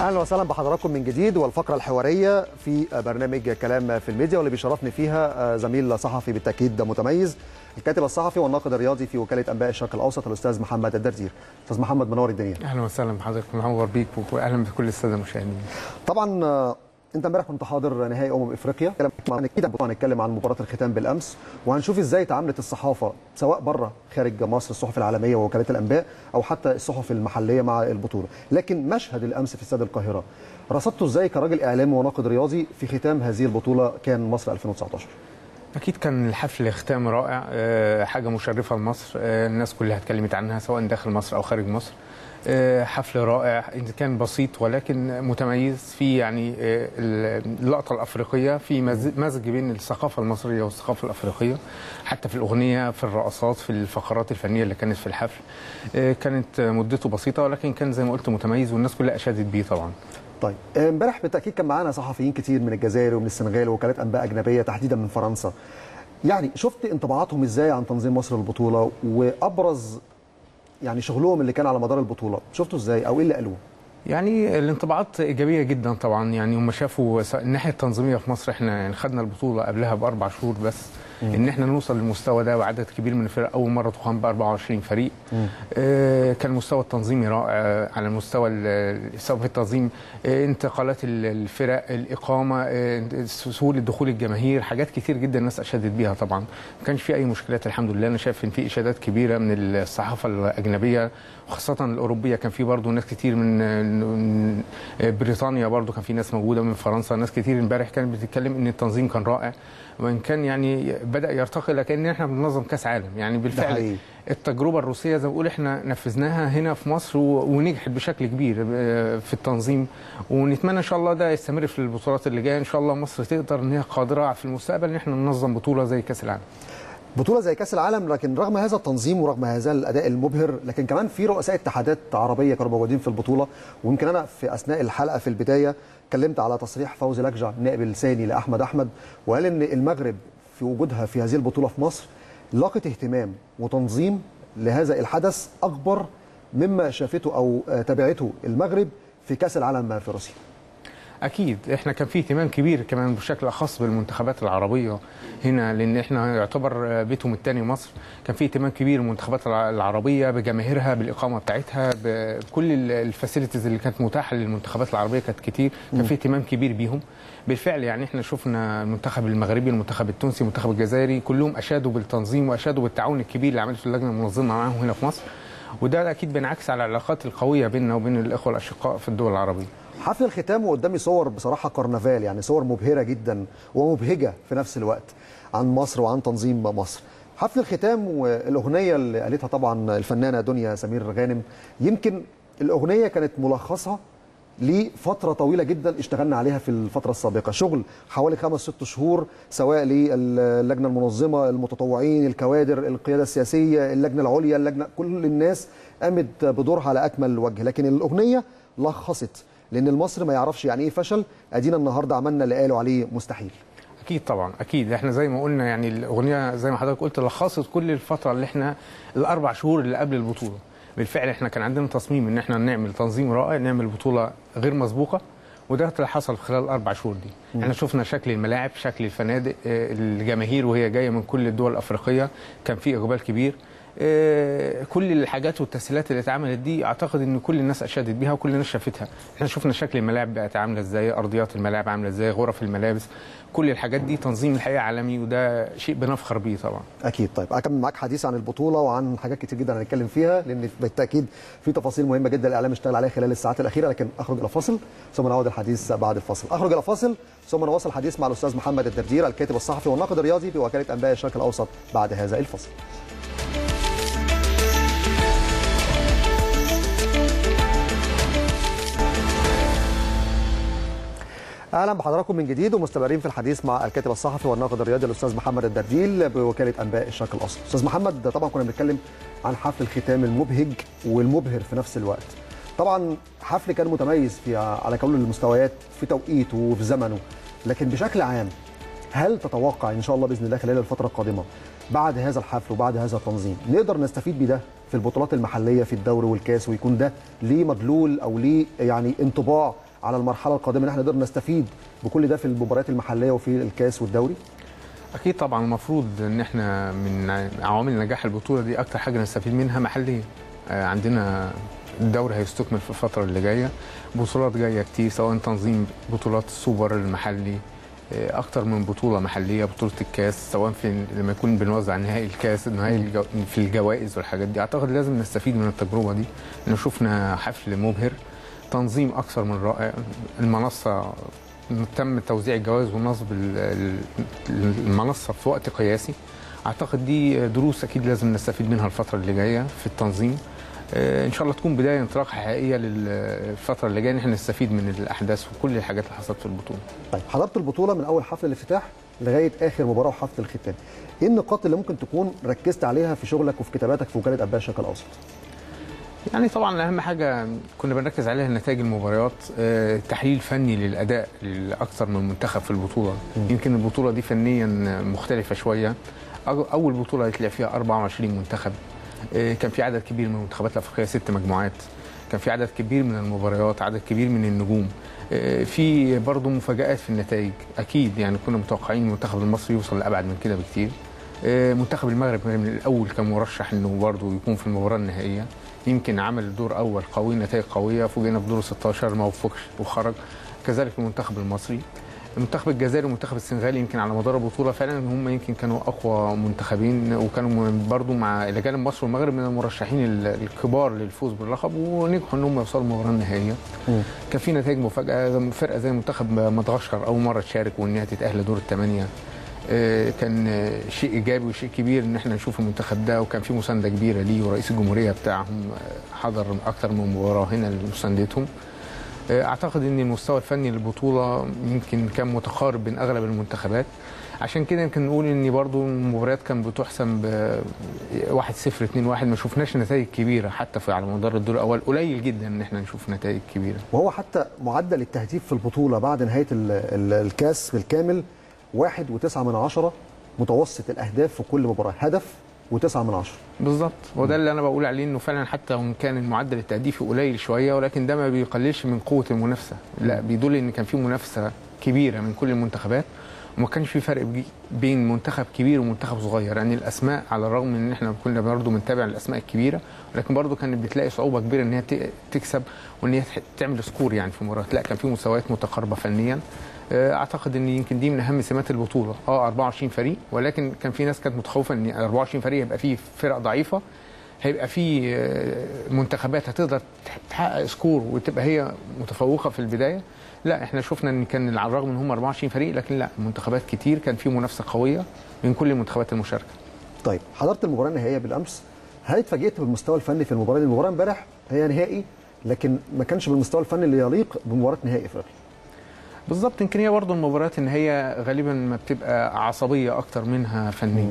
اهلا وسهلا بحضراتكم من جديد والفقره الحواريه في برنامج كلام في الميديا واللي بيشرفني فيها زميل صحفي بالتاكيد متميز الكاتب الصحفي والناقد الرياضي في وكاله انباء الشرق الاوسط الاستاذ محمد الدردير استاذ محمد منور الدنيا اهلا وسهلا بحضرتك منور بيك واهلا بكل الساده المشاهدين طبعا انت امبارح كنت حاضر نهائي امم افريقيا اكيد هنتكلم عن مباراه الختام بالامس وهنشوف ازاي تعاملت الصحافه سواء بره خارج مصر الصحف العالميه ووكالات الانباء او حتى الصحف المحليه مع البطوله لكن مشهد الامس في استاد القاهره رصدته ازاي كراجل اعلامي وناقد رياضي في ختام هذه البطوله كان مصر 2019 اكيد كان الحفل ختام رائع حاجه مشرفه لمصر الناس كلها اتكلمت عنها سواء داخل مصر او خارج مصر حفل رائع إن كان بسيط ولكن متميز في يعني اللقطة الأفريقية في مزج بين الثقافة المصرية والثقافة الأفريقية حتى في الأغنية في الرقصات في الفقرات الفنية اللي كانت في الحفل كانت مدته بسيطة ولكن كان زي ما قلت متميز والناس كلها أشادت بيه طبعا طيب امبارح بالتاكيد كان معانا صحفيين كتير من الجزائر ومن السنغال ووكالات انباء اجنبيه تحديدا من فرنسا يعني شفت انطباعاتهم ازاي عن تنظيم مصر للبطوله وابرز يعني شغلهم اللي كان على مدار البطوله شفتوا ازاي او ايه اللي قالوه يعني الانطباعات ايجابيه جدا طبعا يعني هم شافوا الناحيه التنظيميه في مصر احنا يعني خدنا البطوله قبلها باربع شهور بس مم. ان احنا نوصل للمستوى ده وعدد كبير من الفرق اول مره تقام ب 24 فريق آه كان المستوى التنظيمي رائع على المستوى سواء في التنظيم آه انتقالات الفرق الاقامه آه سهوله دخول الجماهير حاجات كتير جدا الناس اشادت بيها طبعا ما كانش في اي مشكلات الحمد لله انا شايف ان في اشادات كبيره من الصحافه الاجنبيه وخاصه الاوروبيه كان في برضه ناس كتير من بريطانيا برضه كان في ناس موجوده من فرنسا ناس كتير امبارح كانت بتتكلم ان التنظيم كان رائع وان كان يعني بدا يرتقي لكن احنا بننظم كاس عالم يعني بالفعل التجربه الروسيه زي ما بقول احنا نفذناها هنا في مصر ونجحت بشكل كبير في التنظيم ونتمنى ان شاء الله ده يستمر في البطولات اللي جايه ان شاء الله مصر تقدر ان هي قادره في المستقبل ان احنا ننظم بطوله زي كاس العالم بطوله زي كاس العالم لكن رغم هذا التنظيم ورغم هذا الاداء المبهر لكن كمان في رؤساء اتحادات عربيه كانوا موجودين في البطوله ويمكن انا في اثناء الحلقه في البدايه اتكلمت على تصريح فوزي لكجع النائب الثاني لاحمد احمد وقال ان المغرب في وجودها في هذه البطوله في مصر لاقت اهتمام وتنظيم لهذا الحدث اكبر مما شافته او تابعته المغرب في كاس العالم في روسيا اكيد احنا كان في اهتمام كبير كمان بشكل اخص بالمنتخبات العربيه هنا لان احنا يعتبر بيتهم الثاني مصر كان في اهتمام كبير بالمنتخبات العربيه بجماهيرها بالاقامه بتاعتها بكل الفاسيلتيز اللي كانت متاحه للمنتخبات العربيه كانت كتير كان في اهتمام كبير بيهم بالفعل يعني احنا شفنا المنتخب المغربي المنتخب التونسي المنتخب الجزائري كلهم اشادوا بالتنظيم واشادوا بالتعاون الكبير اللي عملته اللجنه المنظمه معاهم هنا في مصر وده اكيد بينعكس على العلاقات القويه بيننا وبين الاخوه الاشقاء في الدول العربيه حفل الختام وقدامي صور بصراحه كرنفال يعني صور مبهره جدا ومبهجه في نفس الوقت عن مصر وعن تنظيم مصر حفل الختام والاغنيه اللي قالتها طبعا الفنانه دنيا سمير غانم يمكن الاغنيه كانت ملخصها لفتره طويله جدا اشتغلنا عليها في الفتره السابقه شغل حوالي خمس ست شهور سواء للجنه المنظمه المتطوعين الكوادر القياده السياسيه اللجنه العليا اللجنه كل الناس قامت بدورها على اكمل وجه لكن الاغنيه لخصت لان المصري ما يعرفش يعني ايه فشل ادينا النهارده عملنا اللي قالوا عليه مستحيل اكيد طبعا اكيد احنا زي ما قلنا يعني الاغنيه زي ما حضرتك قلت لخصت كل الفتره اللي احنا الاربع شهور اللي قبل البطوله بالفعل احنا كان عندنا تصميم ان احنا نعمل تنظيم رائع نعمل بطوله غير مسبوقه وده اللي حصل في خلال الاربع شهور دي م. احنا شفنا شكل الملاعب شكل الفنادق الجماهير وهي جايه من كل الدول الافريقيه كان في اقبال كبير كل الحاجات والتسهيلات اللي اتعملت دي اعتقد ان كل الناس اشادت بيها وكل الناس شافتها احنا شفنا شكل الملاعب بقت عامله ازاي ارضيات الملاعب عامله ازاي غرف الملابس كل الحاجات دي تنظيم الحقيقه عالمي وده شيء بنفخر بيه طبعا اكيد طيب اكمل معاك حديث عن البطوله وعن حاجات كتير جدا هنتكلم فيها لان بالتاكيد في تفاصيل مهمه جدا الاعلام اشتغل عليها خلال الساعات الاخيره لكن اخرج الى فاصل ثم نعود الحديث بعد الفاصل اخرج الى فاصل ثم نواصل الحديث مع الاستاذ محمد الدردير الكاتب الصحفي والناقد الرياضي بوكاله انباء الشرق الاوسط بعد هذا الفصل اهلا بحضراتكم من جديد ومستمرين في الحديث مع الكاتب الصحفي والناقد الرياضي الاستاذ محمد الدرديل بوكاله انباء الشرق الاوسط. استاذ محمد طبعا كنا بنتكلم عن حفل الختام المبهج والمبهر في نفس الوقت. طبعا حفل كان متميز في على كل المستويات في توقيته وفي زمنه لكن بشكل عام هل تتوقع ان شاء الله باذن الله خلال الفتره القادمه بعد هذا الحفل وبعد هذا التنظيم نقدر نستفيد بده في البطولات المحليه في الدوري والكاس ويكون ده ليه مدلول او ليه يعني انطباع على المرحله القادمه ان احنا نقدر نستفيد بكل ده في المباريات المحليه وفي الكاس والدوري اكيد طبعا المفروض ان احنا من عوامل نجاح البطوله دي اكتر حاجه نستفيد منها محليا آه، عندنا الدوري هيستكمل في الفتره اللي جايه بطولات جايه كتير سواء تنظيم بطولات السوبر المحلي آه، اكتر من بطوله محليه بطوله الكاس سواء في لما يكون بنوزع نهائي الكاس نهائي الجو في الجوائز والحاجات دي اعتقد لازم نستفيد من التجربه دي ان شفنا حفل مبهر تنظيم اكثر من رائع المنصه تم توزيع الجوائز ونصب ال- ال- المنصه في وقت قياسي اعتقد دي دروس اكيد لازم نستفيد منها الفتره اللي جايه في التنظيم آه، ان شاء الله تكون بدايه انطلاقه حقيقيه للفتره اللي جايه ان احنا نستفيد من الاحداث وكل الحاجات اللي حصلت في البطوله طيب حضرت البطوله من اول حفل الافتتاح لغايه اخر مباراه وحفل الختام ايه النقاط اللي ممكن تكون ركزت عليها في شغلك وفي كتاباتك في وكاله اباء الشرق الاوسط يعني طبعا اهم حاجه كنا بنركز عليها نتائج المباريات آه، تحليل فني للاداء لاكثر من منتخب في البطوله يمكن البطوله دي فنيا مختلفه شويه أو- اول بطوله يتلعب فيها 24 منتخب آه، كان في عدد كبير من المنتخبات الافريقيه ست مجموعات كان في عدد كبير من المباريات عدد كبير من النجوم آه، في برضه مفاجآت في النتائج اكيد يعني كنا متوقعين المنتخب المصري يوصل لابعد من كده بكتير آه، منتخب المغرب من الاول كان مرشح انه برضه يكون في المباراه النهائيه يمكن عمل دور اول قوي نتائج قويه فوجئنا في دور 16 ما وفقش وخرج كذلك المنتخب المصري المنتخب الجزائري والمنتخب السنغالي يمكن على مدار البطوله فعلا هم يمكن كانوا اقوى منتخبين وكانوا برضو مع الى جانب مصر والمغرب من المرشحين ال- الكبار للفوز باللقب ونجحوا ان هم يوصلوا المباراه النهائيه كان في نتائج مفاجاه فرقه زي منتخب مدغشقر اول مره تشارك وانها تتاهل لدور الثمانيه آه، كان آه، شيء ايجابي وشيء كبير ان احنا نشوف المنتخب ده وكان في مسانده كبيره ليه ورئيس الجمهوريه بتاعهم آه، حضر اكثر من مباراه هنا لمساندتهم آه، اعتقد ان المستوى الفني للبطوله يمكن كان متقارب بين اغلب المنتخبات عشان كده يمكن نقول ان برضو المباريات كانت بتحسم ب 1 0 2 1 ما شفناش نتائج كبيره حتى في على مدار الدور الاول قليل جدا ان احنا نشوف نتائج كبيره وهو حتى معدل التهديف في البطوله بعد نهايه ال- ال- الكاس بالكامل واحد وتسعة من عشرة متوسط الاهداف في كل مباراه هدف وتسعة من عشرة بالظبط وده اللي انا بقول عليه انه فعلا حتى وان كان المعدل التهديفي قليل شويه ولكن ده ما بيقللش من قوه المنافسه لا بيدل ان كان في منافسه كبيره من كل المنتخبات وما كانش في فرق بي- بين منتخب كبير ومنتخب صغير يعني الاسماء على الرغم من ان احنا كنا برضه بنتابع الاسماء الكبيره ولكن برضه كانت بتلاقي صعوبه كبيره ان هي ت- تكسب وان هي تح- تعمل سكور يعني في مباراه لا كان في مستويات متقاربه فنيا آه، اعتقد ان يمكن دي من اهم سمات البطوله اه 24 فريق ولكن كان في ناس كانت متخوفه ان 24 فريق يبقى فيه فرق ضعيفه هيبقى في آه، منتخبات هتقدر تحقق سكور وتبقى هي متفوقه في البدايه لا احنا شفنا ان كان على الرغم ان هم 24 فريق لكن لا منتخبات كتير كان في منافسه قويه من كل المنتخبات المشاركه طيب حضرت المباراه النهائيه بالامس هل اتفاجئت بالمستوى الفني في المباراه دي المباراه امبارح هي نهائي لكن ما كانش بالمستوى الفني اللي يليق بمباراه نهائي افريقيا بالظبط يمكن هي برضه المباريات ان هي غالبا ما بتبقى عصبيه اكتر منها فنيه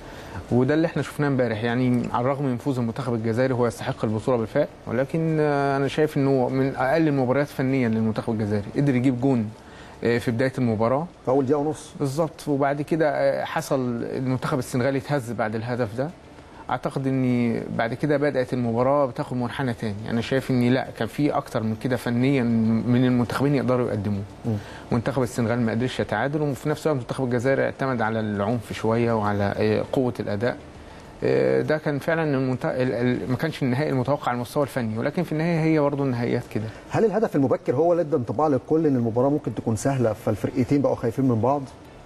وده اللي احنا شفناه امبارح يعني على الرغم من فوز المنتخب الجزائري هو يستحق البطوله بالفعل ولكن آه، انا شايف انه من اقل المباريات فنيا للمنتخب الجزائري قدر يجيب جون آه، في بدايه المباراه في اول دقيقه ونص بالظبط وبعد كده آه، حصل المنتخب السنغالي اتهز بعد الهدف ده اعتقد ان بعد كده بدات المباراه بتاخد منحنى تاني انا شايف ان لا كان في اكتر من كده فنيا من المنتخبين يقدروا يقدموه منتخب السنغال ما قدرش يتعادل وفي نفس الوقت منتخب الجزائر اعتمد على العنف شويه وعلى آه، قوه الاداء آه، ده كان فعلا المنت... ال- ال- ما كانش النهائي المتوقع على المستوى الفني ولكن في النهايه هي برضه النهائيات كده هل الهدف المبكر هو اللي ادى انطباع للكل ان المباراه ممكن تكون سهله فالفرقتين بقوا خايفين من بعض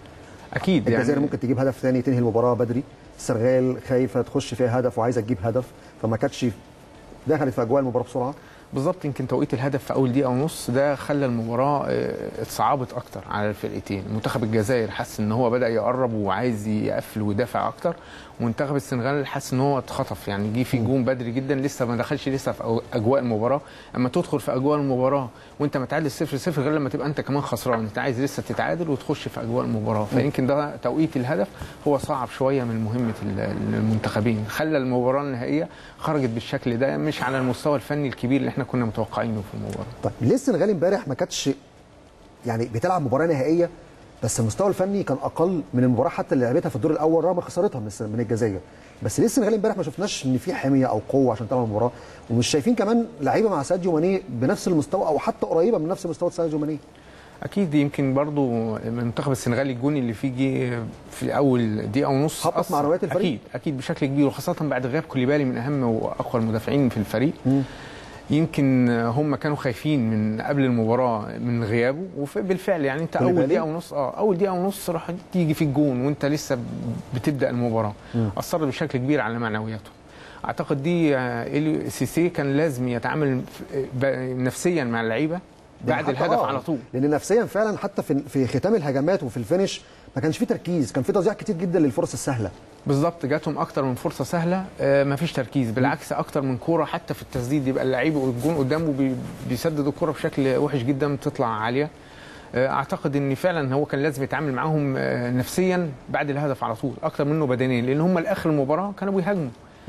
اكيد الجزائر ممكن تجيب هدف ثاني تنهي المباراه بدري السنغال خايفه تخش فيها هدف وعايزه تجيب هدف فما كانتش دخلت في اجواء المباراه بسرعه بالظبط يمكن توقيت الهدف في اول دقيقه ونص ده خلى المباراه آه، اتصعبت اكتر على الفرقتين منتخب الجزائر حس ان هو بدا يقرب وعايز يقفل ويدافع اكتر ومنتخب السنغال حس ان هو اتخطف يعني جه في جون بدري جدا لسه ما دخلش لسه في أو- اجواء المباراه اما تدخل في اجواء المباراه وانت متعادل 0 0 غير لما تبقى انت كمان خسران انت عايز لسه تتعادل وتخش في اجواء المباراه فيمكن ده توقيت الهدف هو صعب شويه من مهمه ال- المنتخبين خلى المباراه النهائيه خرجت بالشكل ده مش على المستوى الفني الكبير اللي احنا كنا متوقعينه في المباراه طيب ليه السنغال امبارح ما كانتش يعني بتلعب مباراه نهائيه بس المستوى الفني كان اقل من المباراه حتى اللي لعبتها في الدور الاول رغم خسارتها من الس- من الجزائر بس ليه السنغال امبارح ما شفناش ان في حميه او قوه عشان تلعب المباراه ومش شايفين كمان لعيبه مع ساديو ماني بنفس المستوى او حتى قريبه من نفس مستوى ساديو ماني اكيد يمكن برضو المنتخب السنغالي الجون اللي فيه جه في اول دقيقه ونص حطت أثر. معنويات الفريق. اكيد اكيد بشكل كبير وخاصه بعد غياب كوليبالي من اهم واقوى المدافعين في الفريق يمكن هم كانوا خايفين من قبل المباراه من غيابه وبالفعل يعني انت اول كوليبالي؟ دقيقه ونص اه اول دقيقه ونص راح تيجي في الجون وانت لسه بتبدا المباراه اثر بشكل كبير على معنوياته اعتقد دي آه، إليو سيسي كان لازم يتعامل ف- ب- نفسيا مع اللعيبه بعد حتى الهدف آه، على طول لان نفسيا فعلا حتى في في ختام الهجمات وفي الفينش ما كانش في تركيز كان في تضييع كتير جدا للفرص السهله بالظبط جاتهم اكتر من فرصه سهله آه، مفيش تركيز بالعكس اكتر من كوره حتى في التسديد يبقى اللعيب والجون قدامه بي- بيسدد الكوره بشكل وحش جدا بتطلع عاليه آه، اعتقد ان فعلا هو كان لازم يتعامل معاهم آه، نفسيا بعد الهدف على طول اكتر منه بدنيا لان هم لاخر المباراه كانوا بيهاجموا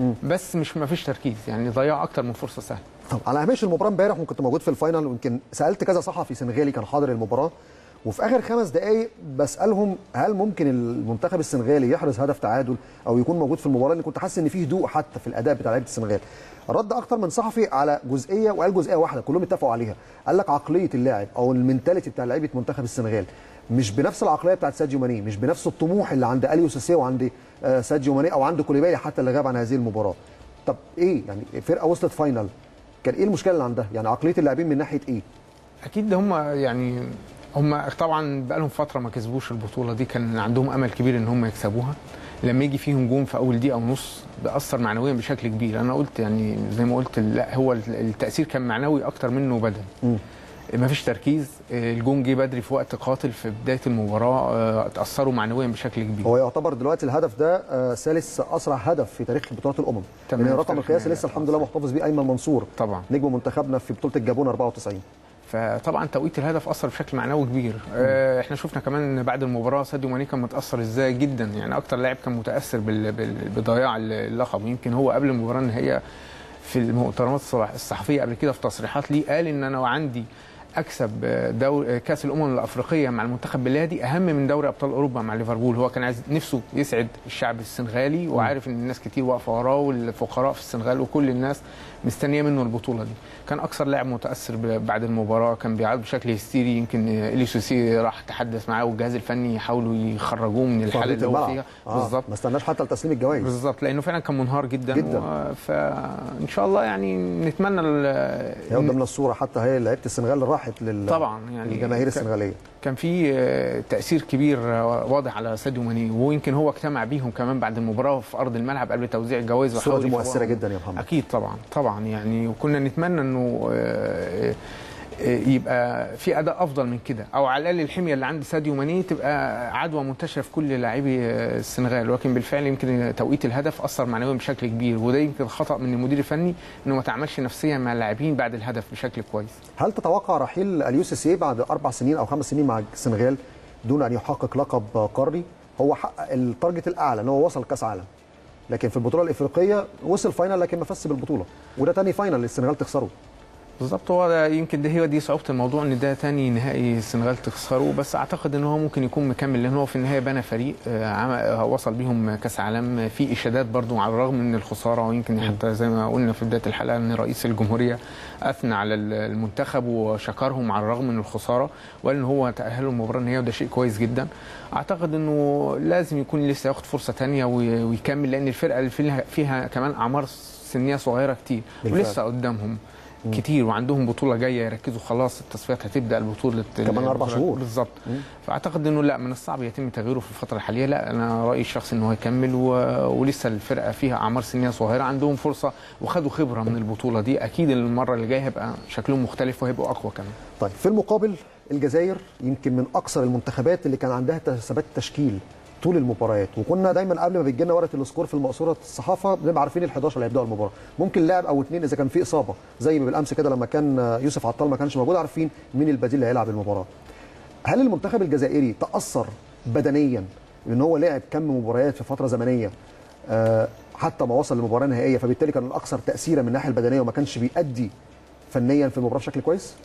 بس مش مفيش تركيز يعني ضيعوا اكتر من فرصه سهله طب على هامش المباراه امبارح وكنت موجود في الفاينل ويمكن سالت كذا صحفي سنغالي كان حاضر المباراه وفي اخر خمس دقائق بسالهم هل ممكن المنتخب السنغالي يحرز هدف تعادل او يكون موجود في المباراه لان كنت حاسس ان في هدوء حتى في الاداء بتاع لعيبه السنغال رد اكتر من صحفي على جزئيه وقال جزئيه واحده كلهم اتفقوا عليها قال لك عقليه اللاعب او المينتاليتي بتاع لعيبه منتخب السنغال مش بنفس العقليه بتاعت ساديو ماني مش بنفس الطموح اللي عند اليو سيسي وعند آه، ساديو ماني او عند كوليبالي حتى اللي غاب عن هذه المباراه طب ايه يعني فرقه وصلت فاينل كان ايه المشكله اللي عندها يعني عقليه اللاعبين من ناحيه ايه اكيد هم يعني هم طبعا بقالهم فتره ما كسبوش البطوله دي كان عندهم امل كبير ان هم يكسبوها لما يجي فيهم جون في اول دقيقه ونص بيأثر معنويا بشكل كبير انا قلت يعني زي ما قلت لا هو التأثير كان معنوي اكتر منه بدني ما فيش تركيز الجون جه بدري في وقت قاتل في بدايه المباراه آه، اتاثروا معنويا بشكل كبير هو يعتبر دلوقتي الهدف ده آه، ثالث اسرع هدف في تاريخ بطولات الامم تمام، لان في الرقم تاريخ القياسي النهائي. لسه الحمد لله محتفظ بيه ايمن منصور طبعا نجم منتخبنا في بطوله الجابون 94 فطبعا توقيت الهدف اثر بشكل معنوي كبير آه، احنا شفنا كمان بعد المباراه ساديو ماني كان متاثر ازاي جدا يعني اكتر لاعب كان متاثر بال- بال- بضياع اللقب يمكن هو قبل المباراه النهائيه في المؤتمرات الصلاح- الصحفيه قبل كده في تصريحات ليه قال ان انا عندي اكسب دور كاس الامم الافريقيه مع المنتخب بلادي اهم من دوري ابطال اوروبا مع ليفربول هو كان عايز نفسه يسعد الشعب السنغالي وعارف ان الناس كتير واقفه وراه والفقراء في السنغال وكل الناس مستنيه منه البطوله دي كان اكثر لاعب متاثر ب- بعد المباراه كان بيعيط بشكل هستيري يمكن اليو سوسي راح تحدث معاه والجهاز الفني يحاولوا يخرجوه من الحاله فرقة اللي هو الملعب. فيها آه، بالظبط ما استناش حتى لتسليم الجوائز بالظبط لانه فعلا كان منهار جدا, جداً. و- فان شاء الله يعني نتمنى ال- هي قدامنا الصوره حتى هي لعيبه السنغال اللي راحت لل طبعا يعني الجماهير ك- السنغاليه كان في آه، تاثير كبير آه، واضح على ساديو ماني ويمكن هو اجتمع بيهم كمان بعد المباراه في ارض الملعب قبل توزيع الجوائز الصوره وحاول دي مؤثره يفوقهم. جدا يا محمد اكيد طبعا طبعا يعني وكنا نتمنى انه آه، آه، يبقى في اداء افضل من كده او على الاقل الحميه اللي عند ساديو ماني تبقى عدوى منتشره في كل لاعبي آه، السنغال ولكن بالفعل يمكن توقيت الهدف اثر معنويا بشكل كبير وده يمكن خطا من المدير الفني انه ما تعاملش نفسيا مع اللاعبين بعد الهدف بشكل كويس هل تتوقع رحيل اليو سيسي بعد اربع سنين او خمس سنين مع السنغال دون ان يحقق لقب قاري هو حقق التارجت الاعلى ان هو وصل كاس عالم لكن في البطوله الافريقيه وصل فاينل لكن ما فازش بالبطوله وده تاني فاينل السنغال تخسره بالظبط هو ده يمكن ده هي دي صعوبه الموضوع ان ده تاني نهائي السنغال تخسره بس اعتقد ان هو ممكن يكون مكمل لان هو في النهايه بنى فريق آه، عم- آه، وصل بيهم كاس عالم في اشادات برضو على الرغم من الخساره ويمكن حتى زي ما قلنا في بدايه الحلقه ان رئيس الجمهوريه اثنى على ال- المنتخب وشكرهم على الرغم من الخساره وقال ان هو تاهلوا المباراه النهائيه وده شيء كويس جدا اعتقد انه لازم يكون لسه ياخد فرصه تانية وي- ويكمل لان الفرقه اللي فيها, فيها كمان اعمار سنيه صغيره كتير بالفعل. ولسه قدامهم كتير وعندهم بطوله جايه يركزوا خلاص التصفيات هتبدا البطوله كمان أربع شهور. بالظبط فاعتقد انه لا من الصعب يتم تغييره في الفتره الحاليه لا انا رايي الشخصي انه هيكمل و... ولسه الفرقه فيها اعمار سنيه صغيره عندهم فرصه وخدوا خبره من البطوله دي اكيد المره اللي جايه هيبقى شكلهم مختلف وهيبقوا اقوى كمان طيب في المقابل الجزائر يمكن من اكثر المنتخبات اللي كان عندها ثبات تشكيل طول المباريات وكنا دايما قبل ما بيجي لنا ورقه السكور في المقصوره الصحافه بنبقى عارفين ال 11 اللي هيبداوا المباراه ممكن لاعب او اثنين اذا كان في اصابه زي ما بالامس كده لما كان يوسف عطال ما كانش موجود عارفين مين البديل اللي هيلعب المباراه هل المنتخب الجزائري تاثر بدنيا لان هو لعب كم مباريات في فتره زمنيه آه، حتى ما وصل للمباراه النهائيه فبالتالي كان الاكثر تاثيرا من الناحيه البدنيه وما كانش بيأدي فنيا في المباراه بشكل كويس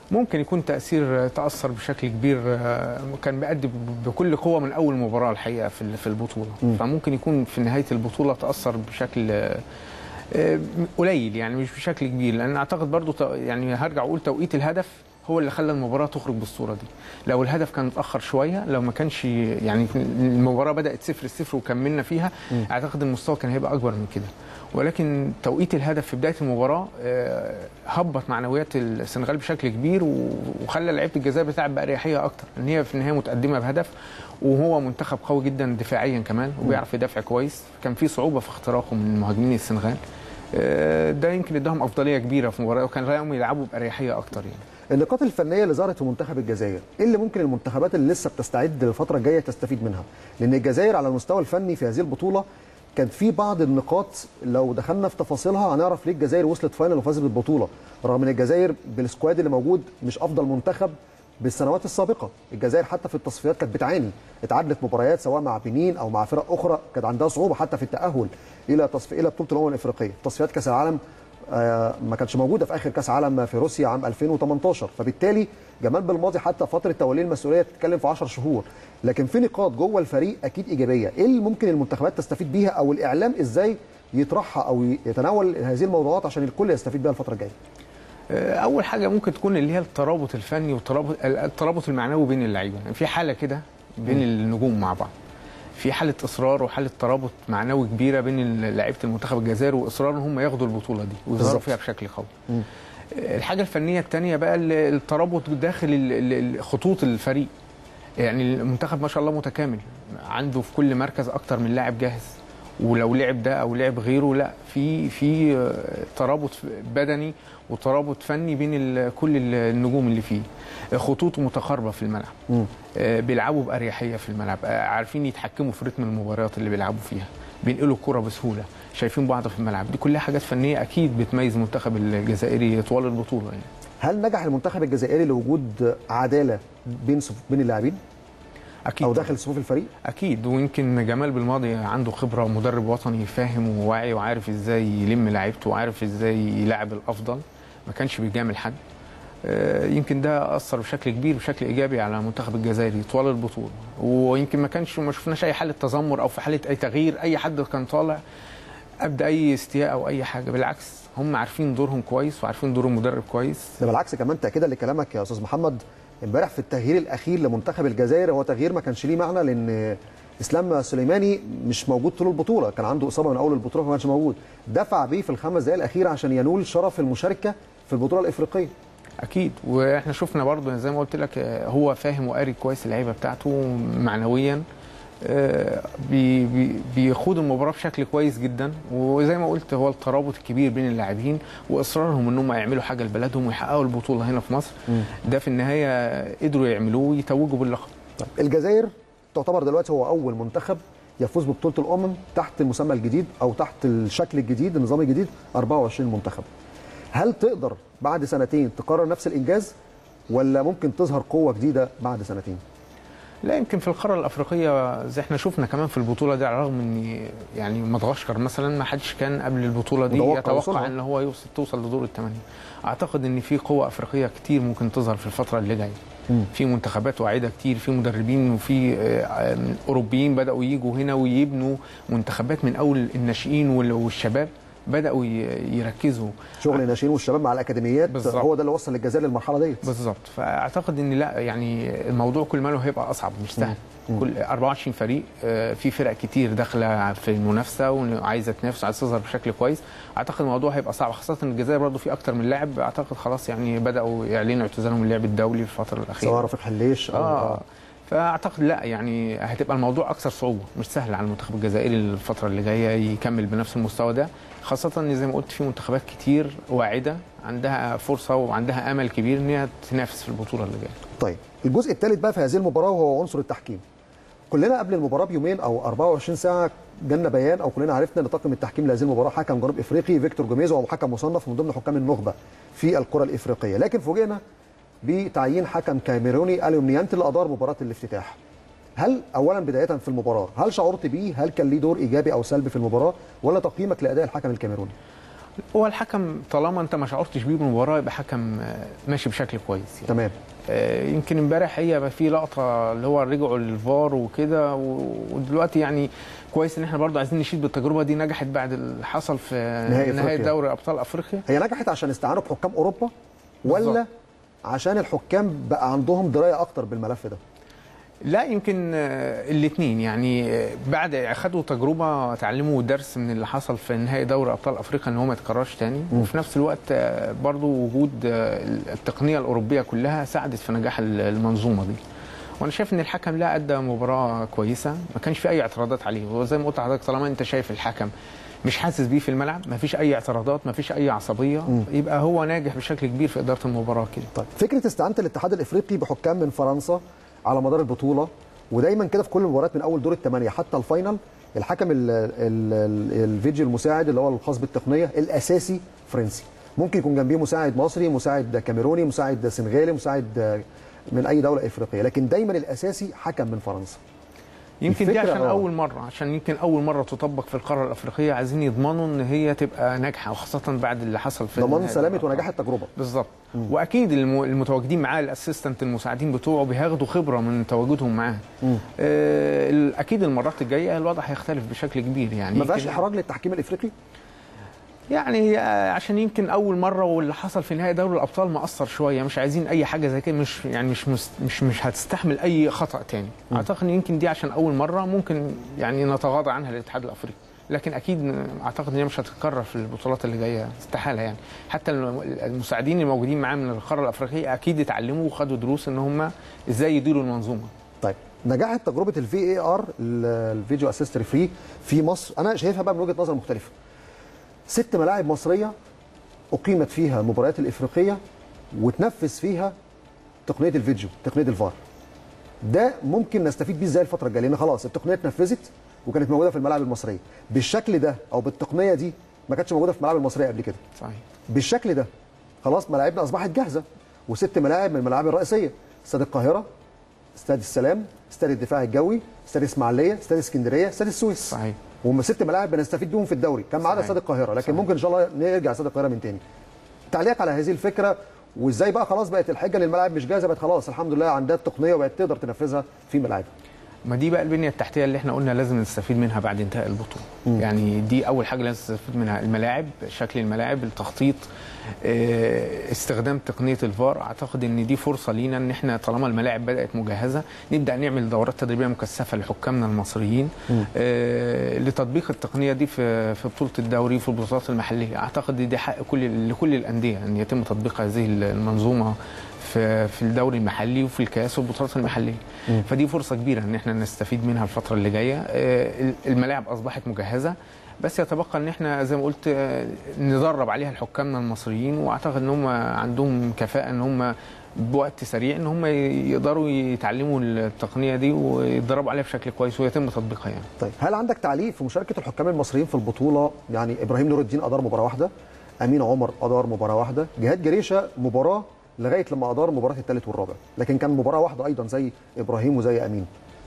ممكن يكون تاثير تاثر بشكل كبير آه، كان بيأدي ب- بكل قوه من اول مباراه الحقيقه في ال- في البطوله مم. فممكن يكون في نهايه البطوله تاثر بشكل آه، آه، قليل يعني مش بشكل كبير لان اعتقد برضو ت- يعني هرجع اقول توقيت الهدف هو اللي خلى المباراه تخرج بالصوره دي لو الهدف كان اتاخر شويه لو ما كانش يعني المباراه بدات صفر صفر وكملنا فيها مم. اعتقد المستوى كان هيبقى اكبر من كده ولكن توقيت الهدف في بدايه المباراه آه، هبط معنويات السنغال بشكل كبير و- وخلى لعيبه الجزائر بتلعب باريحيه اكتر ان هي في النهايه متقدمه بهدف وهو منتخب قوي جدا دفاعيا كمان وبيعرف يدافع كويس كان في صعوبه في اختراقه من مهاجمين السنغال آه، ده يمكن اداهم افضليه كبيره في المباراه وكان رايهم يلعبوا باريحيه اكتر يعني النقاط الفنيه اللي ظهرت في منتخب الجزائر ايه اللي ممكن المنتخبات اللي لسه بتستعد للفتره الجايه تستفيد منها لان الجزائر على المستوى الفني في هذه البطوله كان في بعض النقاط لو دخلنا في تفاصيلها هنعرف ليه الجزائر وصلت فاينل وفازت بالبطوله رغم ان الجزائر بالسكواد اللي موجود مش افضل منتخب بالسنوات السابقه الجزائر حتى في التصفيات كانت بتعاني اتعادلت مباريات سواء مع بنين او مع فرق اخرى كانت عندها صعوبه حتى في التاهل الى تصفي الى بطوله الامم الافريقيه تصفيات كاس العالم آه، ما كانتش موجوده في اخر كاس عالم في روسيا عام 2018 فبالتالي جمال بالماضي حتى فتره توليه المسؤوليه بتتكلم في 10 شهور لكن في نقاط جوه الفريق اكيد ايجابيه ايه اللي ممكن المنتخبات تستفيد بيها او الاعلام ازاي يطرحها او يتناول هذه الموضوعات عشان الكل يستفيد بيها الفتره الجايه آه، اول حاجه ممكن تكون اللي هي الترابط الفني والترابط الترابط المعنوي بين اللعيبه يعني في حاله كده بين النجوم مع بعض في حاله اصرار وحاله ترابط معنوي كبيره بين لعيبه المنتخب الجزائري واصرار ان هم ياخدوا البطوله دي ويظهروا بالظبط. فيها بشكل قوي مم. آه، الحاجه الفنيه الثانيه بقى ال- الترابط داخل ال- ال- ال- خطوط الفريق يعني المنتخب ما شاء الله متكامل عنده في كل مركز اكتر من لاعب جاهز ولو لعب ده او لعب غيره لا في في آه، ترابط بدني وترابط فني بين ال- كل ال- النجوم اللي فيه آه، خطوطه متقاربه في الملعب مم. آه، بيلعبوا باريحيه في الملعب آه، عارفين يتحكموا في رتم المباريات اللي بيلعبوا فيها بينقلوا الكره بسهوله شايفين بعض في الملعب دي كلها حاجات فنيه اكيد بتميز المنتخب الجزائري طوال البطوله يعني هل نجح المنتخب الجزائري لوجود عداله بين صف... بين اللاعبين اكيد او داخل صفوف الفريق اكيد ويمكن جمال بالماضي عنده خبره مدرب وطني فاهم وواعي وعارف ازاي يلم لعيبته وعارف ازاي يلعب الافضل ما كانش بيجامل حد آه، يمكن ده اثر بشكل كبير بشكل ايجابي على المنتخب الجزائري طوال البطوله ويمكن ما كانش ما شفناش اي حاله تذمر او في حاله اي تغيير اي حد كان طالع ابدا اي استياء او اي حاجه بالعكس هم عارفين دورهم كويس وعارفين دور المدرب كويس ده بالعكس كمان تاكيدا لكلامك يا استاذ محمد امبارح في التغيير الاخير لمنتخب الجزائر هو تغيير ما كانش ليه معنى لان اسلام سليماني مش موجود طول البطوله كان عنده اصابه من اول البطوله فما كانش موجود دفع بيه في الخمس دقائق الاخيره عشان ينول شرف المشاركه في البطوله الافريقيه اكيد واحنا شفنا برضه زي ما قلت لك آه، هو فاهم وقاري كويس اللعيبه بتاعته معنويا آه، بي- بي- بيخوض المباراه بشكل كويس جدا وزي ما قلت هو الترابط الكبير بين اللاعبين واصرارهم ان هم يعملوا حاجه لبلدهم ويحققوا البطوله هنا في مصر ده في النهايه قدروا يعملوه ويتوجوا باللقب الجزائر تعتبر دلوقتي هو اول منتخب يفوز ببطوله الامم تحت المسمى الجديد او تحت الشكل الجديد النظام الجديد 24 منتخب هل تقدر بعد سنتين تكرر نفس الانجاز ولا ممكن تظهر قوه جديده بعد سنتين لا يمكن في القاره الافريقيه زي احنا شفنا كمان في البطوله دي على الرغم ان يعني مدغشقر مثلا ما حدش كان قبل البطوله دي متوقع يتوقع وصولها. ان هو يوصل توصل لدور الثمانيه اعتقد ان في قوه افريقيه كتير ممكن تظهر في الفتره اللي جايه مم. في منتخبات واعده كتير في مدربين وفي آه، آه، اوروبيين بداوا يجوا هنا ويبنوا منتخبات من اول الناشئين وال- والشباب بداوا ي- يركزوا شغل الناشئين والشباب مع الاكاديميات بالظبط. هو ده اللي وصل للجزائر للمرحله ديت بالظبط فاعتقد ان لا يعني الموضوع كل ماله هيبقى اصعب مش سهل كل 24 فريق آه، في فرق كتير داخله في المنافسه وعايزه تنافس وعايزه تظهر بشكل كويس اعتقد الموضوع هيبقى صعب خاصه ان الجزائر برضه في اكتر من لاعب اعتقد خلاص يعني بداوا يعلنوا اعتزالهم اللعب الدولي في الفتره الاخيره سواء رفيق حليش أو- اه فاعتقد لا يعني هتبقى الموضوع اكثر صعوبه مش سهل على المنتخب الجزائري الفتره اللي جايه يكمل بنفس المستوى ده خاصه ان زي ما قلت في منتخبات كتير واعده عندها فرصه وعندها امل كبير ان هي تنافس في البطوله اللي جايه طيب الجزء الثالث بقى في هذه المباراه وهو عنصر التحكيم كلنا قبل المباراه بيومين او 24 ساعه جالنا بيان او كلنا عرفنا ان طاقم التحكيم لهذه المباراه حكم جنوب افريقي فيكتور جوميز وهو حكم مصنف من ضمن حكام النخبه في الكره الافريقيه لكن فوجئنا بتعيين حكم كاميروني اليومنيانت اللي ادار مباراه الافتتاح هل اولا بدايه في المباراه هل شعرت بيه هل كان ليه دور ايجابي او سلبي في المباراه ولا تقييمك لاداء الحكم الكاميروني هو الحكم طالما انت ما شعرتش بيه بالمباراه يبقى حكم آه، ماشي بشكل كويس يعني. تمام آه، يمكن امبارح هي بقى في لقطه اللي هو رجعوا للفار وكده و- ودلوقتي يعني كويس ان احنا برضه عايزين نشيد بالتجربه دي نجحت بعد اللي حصل في نهائي نهائي أفريقيا. دوري ابطال افريقيا هي نجحت عشان استعانوا بحكام اوروبا ولا بالظبط. عشان الحكام بقى عندهم درايه اكتر بالملف ده لا يمكن الاثنين يعني آه، بعد اخذوا تجربه اتعلموا درس من اللي حصل في نهائي دوري ابطال افريقيا ان هو ما يتكررش تاني وفي نفس الوقت آه، برضو وجود آه، التقنيه الاوروبيه كلها ساعدت في نجاح المنظومه دي وانا شايف ان الحكم لا ادى مباراه كويسه ما كانش في اي اعتراضات عليه وزي ما قلت لحضرتك طالما انت شايف الحكم مش حاسس بيه في الملعب ما فيش اي اعتراضات ما فيش اي عصبيه يبقى هو ناجح بشكل كبير في اداره المباراه كده طيب فكره استعانه الاتحاد الافريقي بحكام من فرنسا على مدار البطوله ودايما كده في كل المباريات من اول دور الثمانيه حتى الفاينل الحكم ال ال ال الفيديو المساعد اللي هو الخاص بالتقنيه الاساسي فرنسي ممكن يكون جنبيه مساعد مصري مساعد كاميروني مساعد سنغالي مساعد من اي دوله افريقيه لكن دايما الاساسي حكم من فرنسا يمكن دي الفكرة عشان آه. اول مره عشان يمكن اول مره تطبق في القاره الافريقيه عايزين يضمنوا ان هي تبقى ناجحه وخاصه بعد اللي حصل في ضمان النهائي سلامه ده. ونجاح التجربه بالظبط واكيد الم- المتواجدين معاه الاسيستنت المساعدين بتوعه بياخدوا خبره من تواجدهم معاه آه ال- اكيد المرات الجايه الوضع هيختلف بشكل كبير يعني ما فيهاش يمكن- احراج للتحكيم الافريقي يعني آه، عشان يمكن اول مره واللي حصل في نهائي دوري الابطال مأثر شويه مش عايزين اي حاجه زي كده مش يعني مش مس- مش مش هتستحمل اي خطا تاني اعتقد ان يمكن دي عشان اول مره ممكن يعني نتغاضى عنها للاتحاد الافريقي لكن اكيد اعتقد ان هي مش هتتكرر في البطولات اللي جايه استحاله يعني حتى الم- المساعدين الموجودين معاه من القاره الافريقيه اكيد اتعلموا وخدوا دروس ان هم ازاي يديروا المنظومه طيب نجحت تجربه الفي اي ار الفيديو اسيست ريفري في مصر انا شايفها بقى من وجهه نظر مختلفه ست ملاعب مصريه اقيمت فيها المباريات الافريقيه وتنفذ فيها تقنيه الفيديو تقنيه الفار ده ممكن نستفيد بيه ازاي الفتره الجايه لان خلاص التقنيه اتنفذت وكانت موجوده في الملاعب المصريه بالشكل ده او بالتقنيه دي ما كانتش موجوده في الملاعب المصريه قبل كده صحيح بالشكل ده خلاص ملاعبنا اصبحت جاهزه وست ملاعب من الملاعب الرئيسيه استاد القاهره استاد السلام استاد الدفاع الجوي استاد اسماعيليه استاد اسكندريه استاد السويس صحيح وهم ست ملاعب بنستفيد بيهم في الدوري كان معانا صحيح. استاد القاهره لكن صحيح. ممكن ان شاء الله نرجع استاد القاهره من تاني تعليق على هذه الفكره وازاي بقى خلاص بقت الحجه ان الملاعب مش جاهزه بقت خلاص الحمد لله عندها التقنيه وبقت تقدر تنفذها في ملاعبها ما دي بقى البنيه التحتيه اللي احنا قلنا لازم نستفيد منها بعد انتهاء البطوله يعني دي اول حاجه لازم نستفيد منها الملاعب شكل الملاعب التخطيط اه، استخدام تقنيه الفار اعتقد ان دي فرصه لينا ان احنا طالما الملاعب بدات مجهزه نبدا نعمل دورات تدريبيه مكثفه لحكامنا المصريين اه، لتطبيق التقنيه دي في في بطوله الدوري وفي البطولات المحليه اعتقد دي حق كل لكل الانديه ان يتم تطبيق هذه المنظومه في في الدوري المحلي وفي الكاس والبطولات المحليه فدي فرصه كبيره ان احنا نستفيد منها الفتره اللي جايه آه، الملاعب اصبحت مجهزه بس يتبقى ان احنا زي ما قلت آه، ندرب عليها الحكامنا المصريين واعتقد ان هم عندهم كفاءه ان هم بوقت سريع ان هم يقدروا يتعلموا التقنيه دي ويتدربوا عليها بشكل كويس ويتم تطبيقها يعني طيب هل عندك تعليق في مشاركه الحكام المصريين في البطوله يعني ابراهيم نور الدين ادار مباراه واحده امين عمر ادار مباراه واحده جهاد جريشه مباراه لغايه لما ادار مباراه الثالث والرابع لكن كان مباراه واحده ايضا زي ابراهيم وزي امين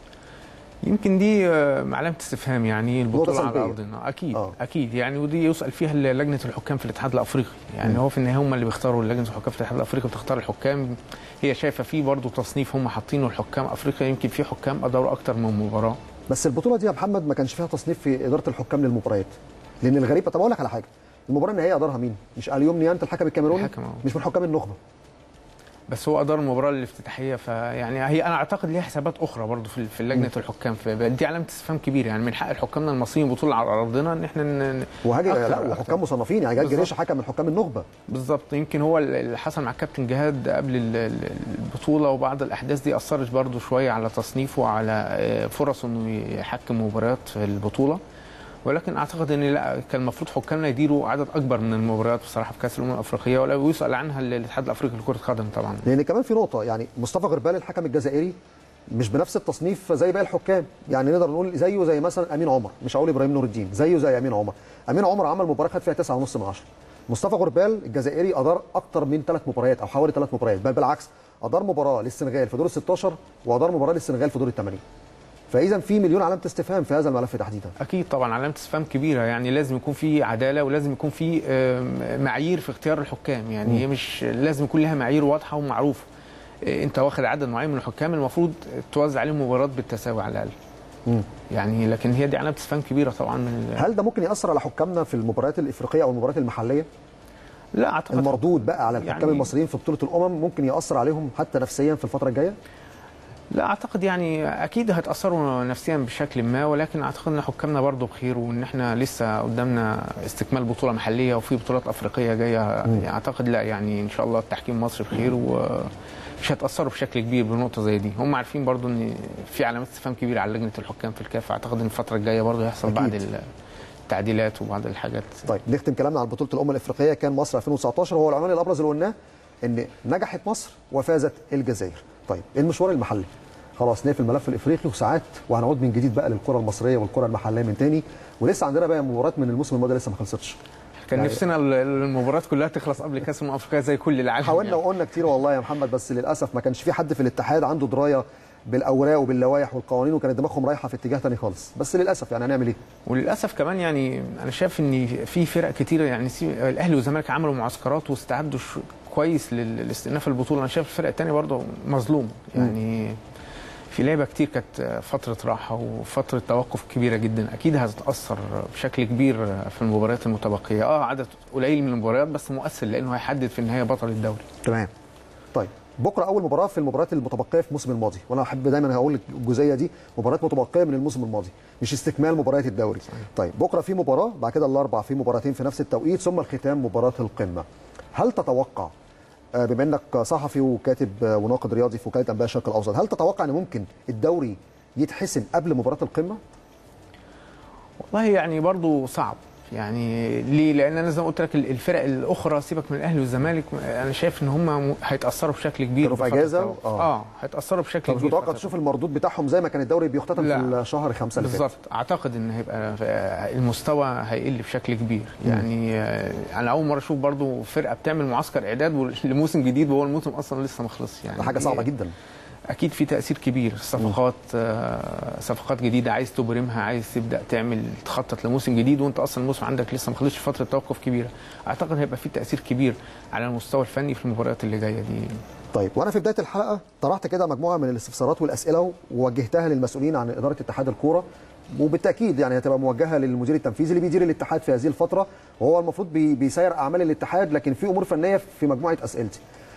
يمكن دي آه، علامه استفهام يعني البطوله على سلبية. ارضنا اكيد آه. أوه. اكيد يعني ودي يسال فيها لجنه الحكام في الاتحاد الافريقي يعني هو في النهايه هم اللي بيختاروا لجنه الحكام في الاتحاد الافريقي بتختار الحكام هي شايفه فيه برضه تصنيف هم حاطينه الحكام افريقيا يمكن في حكام اداروا اكتر من مباراه بس البطوله دي يا محمد ما كانش فيها تصنيف في اداره الحكام للمباريات لان الغريب طب اقول لك على حاجه المباراه النهائيه ادارها مين مش اليوم نيانت الحكم الكاميروني الحكم، آه. مش من حكام النخبه بس هو ادار المباراه الافتتاحيه فيعني هي انا اعتقد ليها حسابات اخرى برضه في في لجنه الحكام فدي علامه استفهام كبيره يعني من حق حكامنا المصريين بطوله على ارضنا ان احنا ن- وهاجي أكتر- لا وحكام مصنفين يعني جهاد بالظبط. جريشه حكم من حكام النخبه بالظبط يمكن هو اللي حصل مع الكابتن جهاد قبل ال- ال- البطوله وبعض الاحداث دي اثرت برضو شويه على تصنيفه وعلى آه، فرصه انه يحكم مباريات في البطوله ولكن اعتقد ان لا كان المفروض حكامنا يديروا عدد اكبر من المباريات بصراحه في كاس الامم الافريقيه ولا يسال عنها الاتحاد الافريقي لكره القدم طبعا لان كمان في نقطه يعني مصطفى غربال الحكم الجزائري مش بنفس التصنيف زي باقي الحكام يعني نقدر نقول زيه زي مثلا امين عمر مش هقول ابراهيم نور الدين زيه زي امين عمر امين عمر عمل مباراه خد فيها 9.5 من 10 مصطفى غربال الجزائري ادار اكتر من ثلاث مباريات او حوالي ثلاث مباريات بل بالعكس ادار مباراه للسنغال في دور ال 16 وادار مباراه للسنغال في دور الثمانيه فاذا في مليون علامه استفهام في هذا الملف تحديدا اكيد طبعا علامه استفهام كبيره يعني لازم يكون في عداله ولازم يكون في آم، معايير في اختيار الحكام يعني هي مش لازم يكون لها معايير واضحه ومعروفه آه، انت واخد عدد معين من الحكام المفروض توزع عليهم مباريات بالتساوي على الاقل مم. يعني لكن هي دي علامه استفهام كبيره طبعا من ال- هل ده ممكن ياثر على حكامنا في المباريات الافريقيه او المباريات المحليه لا اعتقد المردود بقى على الحكام يعني- المصريين في بطوله الامم ممكن ياثر عليهم حتى نفسيا في الفتره الجايه لا اعتقد يعني اكيد هيتاثروا نفسيا بشكل ما ولكن اعتقد ان حكامنا برضه بخير وان احنا لسه قدامنا استكمال بطوله محليه وفي بطولات افريقيه جايه يعني اعتقد لا يعني ان شاء الله التحكيم المصري بخير ومش هيتاثروا بشكل كبير بنقطه زي دي هم عارفين برضه ان في علامات استفهام كبيره على لجنه الحكام في الكاف اعتقد ان الفتره الجايه برضه هيحصل أكيد. بعض التعديلات وبعض الحاجات طيب نختم كلامنا عن بطوله الامم الافريقيه كان مصر 2019 وهو العنوان الابرز اللي قلناه ان نجحت مصر وفازت الجزائر طيب المشوار المحلي خلاص نقفل الملف الافريقي وساعات وهنعود من جديد بقى للكره المصريه والكره المحليه من تاني ولسه عندنا بقى مباريات من الموسم الماضي لسه ما خلصتش كان يعني- نفسنا ال- المباريات كلها تخلص قبل كاس الامم الافريقيه زي كل العالم حاولنا يعني. وقلنا كتير والله يا محمد بس للاسف ما كانش في حد في الاتحاد عنده درايه بالاوراق وباللوائح والقوانين وكانت دماغهم رايحه في اتجاه تاني خالص بس للاسف يعني هنعمل ايه وللاسف كمان يعني انا شايف ان في فرق كتيره يعني سي- الاهلي والزمالك عملوا معسكرات واستعدوا ش- كويس لل- لاستئناف البطوله انا شايف الفرق الثانيه برضه مظلومه يعني في لعيبه كتير كانت فتره راحه وفتره توقف كبيره جدا اكيد هتتاثر بشكل كبير في المباريات المتبقيه اه عدد قليل من المباريات بس مؤثر لانه هيحدد في النهايه بطل الدوري تمام طيب بكره اول مباراه في المباريات المتبقيه في الموسم الماضي وانا احب دايما هقول الجزئيه دي مباريات متبقيه من الموسم الماضي مش استكمال مباريات الدوري طيب بكره في مباراه بعد كده الاربع في مباراتين في نفس التوقيت ثم الختام مباراه القمه هل تتوقع آه، بما انك صحفي وكاتب آه، وناقد رياضي في وكاله انباء الشرق الاوسط هل تتوقع ان ممكن الدوري يتحسم قبل مباراه القمه والله يعني برضو صعب يعني ليه؟ لان انا زي ما قلت لك الفرق الاخرى سيبك من الاهلي والزمالك انا شايف ان هم م- هيتاثروا بشكل كبير كانوا في بفترة أجازة؟ التوقف. آه. اه هيتاثروا بشكل فمش كبير متوقع فترة تشوف المردود بتاعهم زي ما كان الدوري بيختتم لا. في شهر خمسة اللي فات بالظبط اعتقد ان هيبقى المستوى هيقل بشكل كبير يعني آه، انا اول مره اشوف برضو فرقه بتعمل معسكر اعداد لموسم جديد وهو الموسم اصلا لسه ما خلصش يعني ده حاجه صعبه جدا اكيد في تاثير كبير صفقات آه، صفقات جديده عايز تبرمها عايز تبدا تعمل تخطط لموسم جديد وانت اصلا الموسم عندك لسه ما خلصش فتره توقف كبيره اعتقد هيبقى في تاثير كبير على المستوى الفني في المباريات اللي جايه دي طيب وانا في بدايه الحلقه طرحت كده مجموعه من الاستفسارات والاسئله ووجهتها للمسؤولين عن اداره اتحاد الكوره وبالتاكيد يعني هتبقى موجهه للمدير التنفيذي اللي بيدير الاتحاد في هذه الفتره وهو المفروض بي- بيسير اعمال الاتحاد لكن في امور فنيه في مجموعه اسئلتي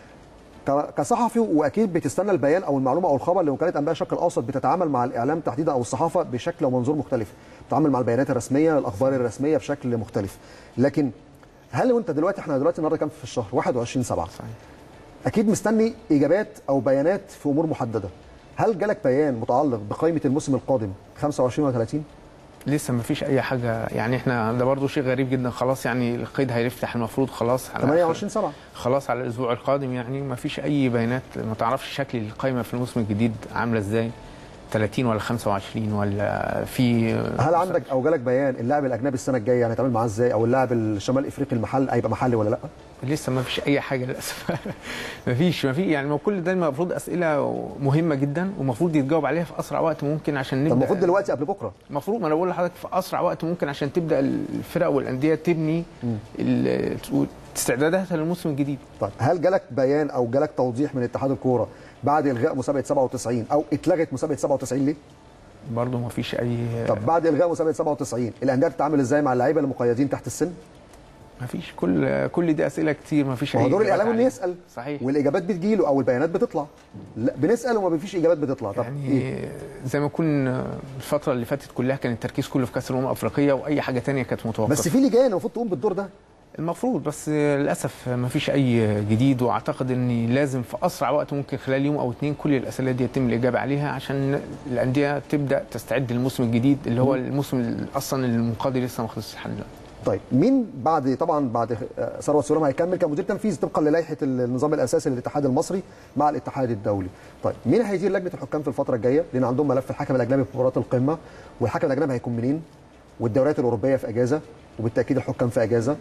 ك- كصحفي واكيد بتستنى البيان او المعلومه او الخبر لوكاله انباء الشرق الاوسط بتتعامل مع الاعلام تحديدا او الصحافه بشكل ومنظور مختلف بتتعامل مع البيانات الرسميه الاخبار الرسميه بشكل مختلف لكن هل وانت دلوقتي احنا دلوقتي النهارده كام في الشهر 21 7 صحيح اكيد مستني اجابات او بيانات في امور محدده هل جالك بيان متعلق بقائمه الموسم القادم 25 ولا 30 لسه ما فيش اي حاجه يعني احنا ده برضو شيء غريب جدا خلاص يعني القيد هيفتح المفروض خلاص على 28 7 خلاص على الاسبوع القادم يعني ما فيش اي بيانات ما تعرفش شكل القائمه في الموسم الجديد عامله ازاي 30 ولا 25 ولا في هل عندك او جالك بيان اللاعب الاجنبي السنه الجايه يعني هيتعامل معاه ازاي او اللاعب الشمال الافريقي المحل هيبقى محلي ولا لا لسه ما فيش اي حاجه للاسف ما فيش ما في يعني ما كل ده المفروض اسئله مهمه جدا ومفروض يتجاوب عليها في اسرع وقت ممكن عشان طب نبدا المفروض دلوقتي قبل بكره المفروض ما انا بقول لحضرتك في اسرع وقت ممكن عشان تبدا الفرق والانديه تبني ال- استعداداتها للموسم الجديد طيب هل جالك بيان او جالك توضيح من اتحاد الكوره بعد الغاء مسابقه 97 او اتلغت مسابقه 97 ليه؟ برضه ما فيش اي طب بعد الغاء مسابقه 97 الانديه بتتعامل ازاي مع اللعيبه اللي مقيدين تحت السن؟ ما فيش كل كل دي اسئله كتير ما فيش ما هو اي دور إجابات الاعلام انه عليها. يسال صحيح والاجابات بتجيله او البيانات بتطلع لا بنسال وما فيش اجابات بتطلع طب يعني إيه؟ زي ما يكون الفتره اللي فاتت كلها كان التركيز كله في كاس الامم الافريقيه واي حاجه تانية كانت متوقفه بس في لجان المفروض تقوم بالدور ده المفروض بس للاسف ما فيش اي جديد واعتقد ان لازم في اسرع وقت ممكن خلال يوم او اتنين كل الاسئله دي يتم الاجابه عليها عشان الانديه تبدا تستعد للموسم الجديد اللي هو الموسم اصلا المنقضي لسه ما خلصش لحد دلوقتي طيب مين بعد طبعا بعد آه، ثروت سليمان هيكمل كمدير تنفيذي طبقا للائحه النظام الاساسي للاتحاد المصري مع الاتحاد الدولي طيب مين هيدير لجنه الحكام في الفتره الجايه لان عندهم ملف الحكم الاجنبي في مباراه القمه والحكم الاجنبي هيكون منين والدوريات الاوروبيه في اجازه وبالتاكيد الحكام في اجازه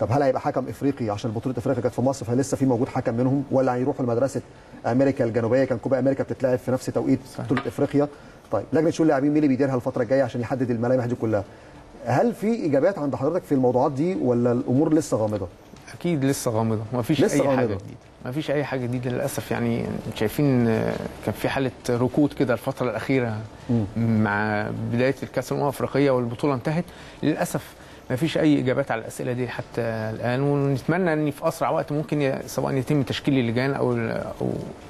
طب هل هيبقى حكم افريقي عشان بطوله افريقيا كانت في مصر فلسه في موجود حكم منهم ولا هيروحوا لمدرسه امريكا الجنوبيه كان كوبا امريكا بتتلعب في نفس توقيت بطوله افريقيا طيب لجنه شؤون اللاعبين مين اللي بيديرها الفتره الجايه عشان يحدد الملامح دي كلها هل في اجابات عند حضرتك في الموضوعات دي ولا الامور لسه غامضه اكيد لسه غامضه ما فيش لسه اي حاجه غامضة. جديده ما فيش اي حاجه جديده للاسف يعني شايفين آه، كان في حاله ركود كده الفتره الاخيره مع بدايه الكاس الامم الافريقيه والبطوله انتهت للاسف ما فيش اي اجابات على الاسئله دي حتى الان ونتمنى ان في اسرع وقت ممكن ي- سواء يتم تشكيل اللجان او او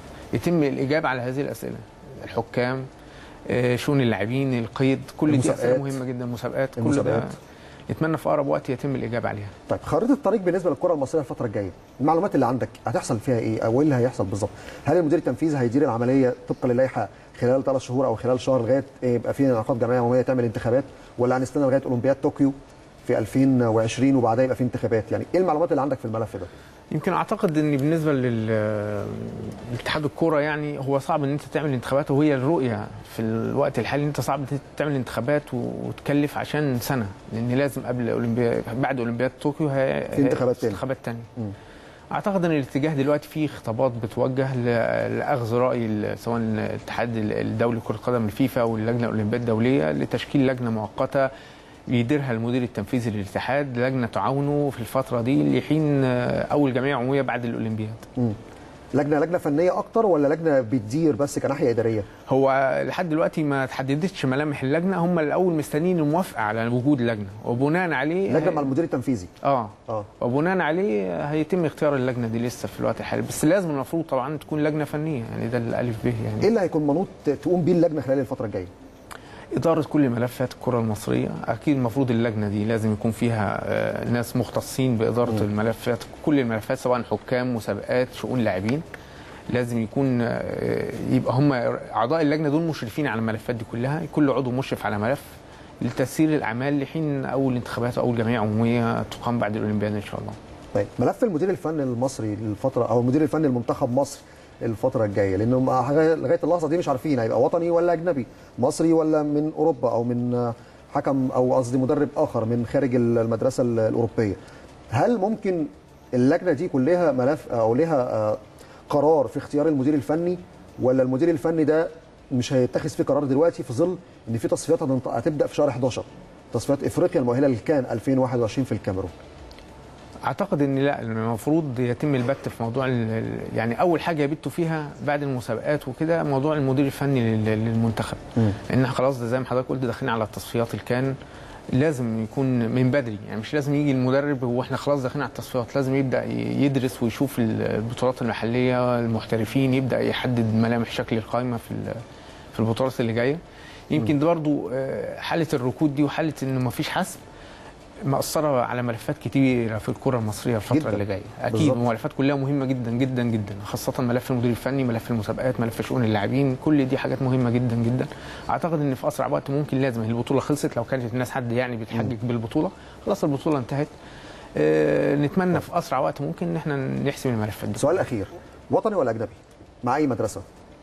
يتم الاجابه على هذه الاسئله الحكام آه، شؤون اللاعبين القيد كل دي اسئله المسابقات. مهمه جدا مسابقات كل ده المسابقات. نتمنى في اقرب وقت يتم الاجابه عليها طيب خريطه الطريق بالنسبه للكره المصريه الفتره الجايه المعلومات اللي عندك هتحصل فيها ايه او ايه اللي هيحصل بالظبط هل المدير التنفيزي هيدير العمليه طبقا للائحه خلال ثلاث شهور او خلال شهر لغايه يبقى في انعقاد جمعيه عموميه تعمل انتخابات ولا هنستنى لغايه اولمبياد طوكيو في 2020 وبعدها يبقى في انتخابات يعني ايه المعلومات اللي عندك في الملف ده يمكن اعتقد ان بالنسبه لل- لاتحاد الكوره يعني هو صعب ان انت تعمل انتخابات وهي الرؤيه في الوقت الحالي ان انت صعب تعمل انتخابات وتكلف عشان سنه لان لازم قبل اولمبياد بعد اولمبياد طوكيو هي في انتخابات تاني. انتخابات تانية اعتقد ان الاتجاه دلوقتي فيه خطابات بتوجه ل- لاخذ راي ال- سواء الاتحاد الدولي لكره القدم الفيفا واللجنه الاولمبيه الدوليه لتشكيل لجنه مؤقته يديرها المدير التنفيذي للاتحاد لجنه تعاونه في الفتره دي لحين اول جمعيه عموميه بعد الاولمبياد لجنه لجنه فنيه اكتر ولا لجنه بتدير بس كناحيه اداريه هو لحد دلوقتي ما تحددتش ملامح اللجنه هم الاول مستنيين الموافقه على وجود لجنه وبناء عليه لجنه مع المدير التنفيذي اه اه وبناء عليه هيتم اختيار اللجنه دي لسه في الوقت الحالي بس لازم المفروض طبعا تكون لجنه فنيه يعني ده الالف به ايه يعني اللي هيكون منوط تقوم بيه اللجنه خلال الفتره الجايه اداره كل ملفات الكره المصريه اكيد المفروض اللجنه دي لازم يكون فيها آه، ناس مختصين باداره الملفات كل الملفات سواء حكام مسابقات شؤون لاعبين لازم يكون آه، يبقى هم اعضاء اللجنه دول مشرفين على الملفات دي كلها كل عضو مشرف على ملف لتسيير الاعمال لحين اول انتخابات او اول جمعيه عموميه تقام بعد الاولمبياد ان شاء الله طيب ملف المدير الفني المصري للفتره او المدير الفني لمنتخب مصر الفتره الجايه لانه مع- لغايه اللحظه دي مش عارفين هيبقى وطني ولا اجنبي مصري ولا من اوروبا او من حكم او قصدي مدرب اخر من خارج المدرسه الاوروبيه هل ممكن اللجنه دي كلها ملف او لها آه، قرار في اختيار المدير الفني ولا المدير الفني ده مش هيتخذ فيه قرار دلوقتي في ظل ان في تصفيات هتنط- هتبدا في شهر 11 تصفيات افريقيا المؤهله للكان 2021 في الكاميرون اعتقد ان لا المفروض يتم البت في موضوع ال- ال- يعني اول حاجه يبتوا فيها بعد المسابقات وكده موضوع المدير الفني لل- للمنتخب ان خلاص ده زي ما حضرتك قلت داخلين على التصفيات الكان لازم يكون من بدري يعني مش لازم يجي المدرب هو احنا خلاص داخلين على التصفيات لازم يبدا ي- يدرس ويشوف ال- البطولات المحليه المحترفين يبدا يحدد ملامح شكل القائمه في ال- في البطولات اللي جايه يمكن ده برضو آه، حاله الركود دي وحاله انه ما فيش حسم مأثرة على ملفات كتيرة في الكرة المصرية الفترة جداً. اللي جاية أكيد بالظبط. الملفات كلها مهمة جدا جدا جدا خاصة ملف المدير الفني ملف المسابقات ملف شؤون اللاعبين كل دي حاجات مهمة جدا جدا أعتقد إن في أسرع وقت ممكن لازم البطولة خلصت لو كانت الناس حد يعني بيتحجج بالبطولة خلاص البطولة انتهت آه نتمنى في أسرع وقت ممكن إن احنا نحسم الملفات دي سؤال اخير وطني ولا اجنبي مع اي مدرسه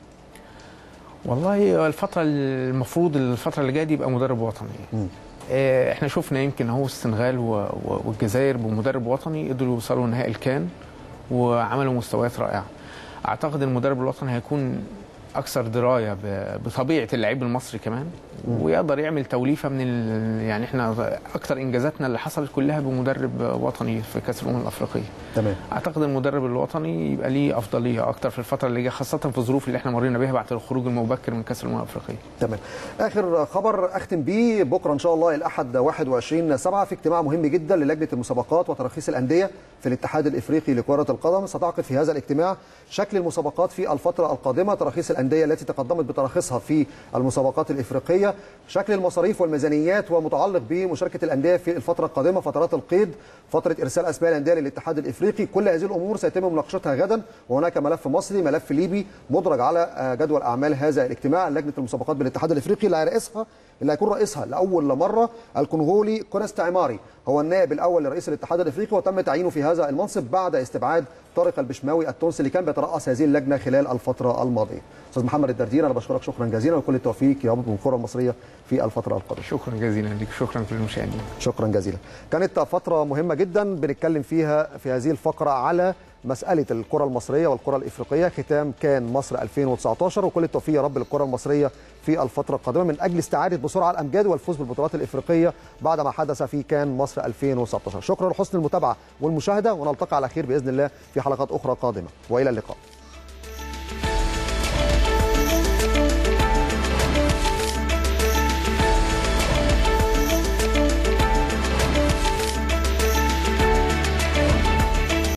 والله الفترة المفروض الفترة اللي جاية دي يبقى مدرب وطني آه، احنا شفنا يمكن اهو السنغال و- و- والجزائر بمدرب وطني قدروا يوصلوا نهائي الكان وعملوا مستويات رائعة اعتقد المدرب الوطني هيكون اكثر درايه ب- بطبيعه اللعيب المصري كمان ويقدر يعمل توليفه من ال... يعني احنا اكثر انجازاتنا اللي حصلت كلها بمدرب وطني في كاس الامم الافريقيه تمام اعتقد المدرب الوطني يبقى ليه افضليه اكتر في الفتره اللي جايه خاصه في الظروف اللي احنا مرينا بها بعد الخروج المبكر من كاس الامم الافريقيه تمام اخر خبر اختم بيه بكره ان شاء الله الاحد 21 7 في اجتماع مهم جدا للجنه المسابقات وتراخيص الانديه في الاتحاد الافريقي لكره القدم ستعقد في هذا الاجتماع شكل المسابقات في الفتره القادمه تراخيص الانديه التي تقدمت بتراخيصها في المسابقات الافريقيه شكل المصاريف والميزانيات ومتعلق بمشاركه الانديه في الفتره القادمه فترات القيد فتره ارسال اسماء الانديه للاتحاد الافريقي كل هذه الامور سيتم مناقشتها غدا وهناك ملف مصري ملف ليبي مدرج على آه، جدول اعمال هذا الاجتماع لجنه المسابقات بالاتحاد الافريقي اللي هيرئيسها اللي هيكون رئيسها لاول مره الكونغولي كونست عماري هو النائب الاول لرئيس الاتحاد الافريقي وتم تعيينه في هذا المنصب بعد استبعاد طارق البشماوي التونسي اللي كان بيترأس هذه اللجنه خلال الفتره الماضيه استاذ محمد الدردير انا بشكرك شكرا جزيلا وكل التوفيق يا رب الكره المصريه في الفتره القادمه شكرا جزيلا لك شكرا كل المشاهدين شكرا جزيلا كانت فتره مهمه جدا بنتكلم فيها في هذه الفقره على مسألة الكرة المصرية والكرة الإفريقية ختام كان مصر 2019 وكل التوفيق يا رب للكرة المصرية في الفترة القادمة من أجل استعادة بسرعة الأمجاد والفوز بالبطولات الإفريقية بعد ما حدث في كان مصر 2019 شكرا لحسن المتابعة والمشاهدة ونلتقي على خير بإذن الله في حلقات أخرى قادمة وإلى اللقاء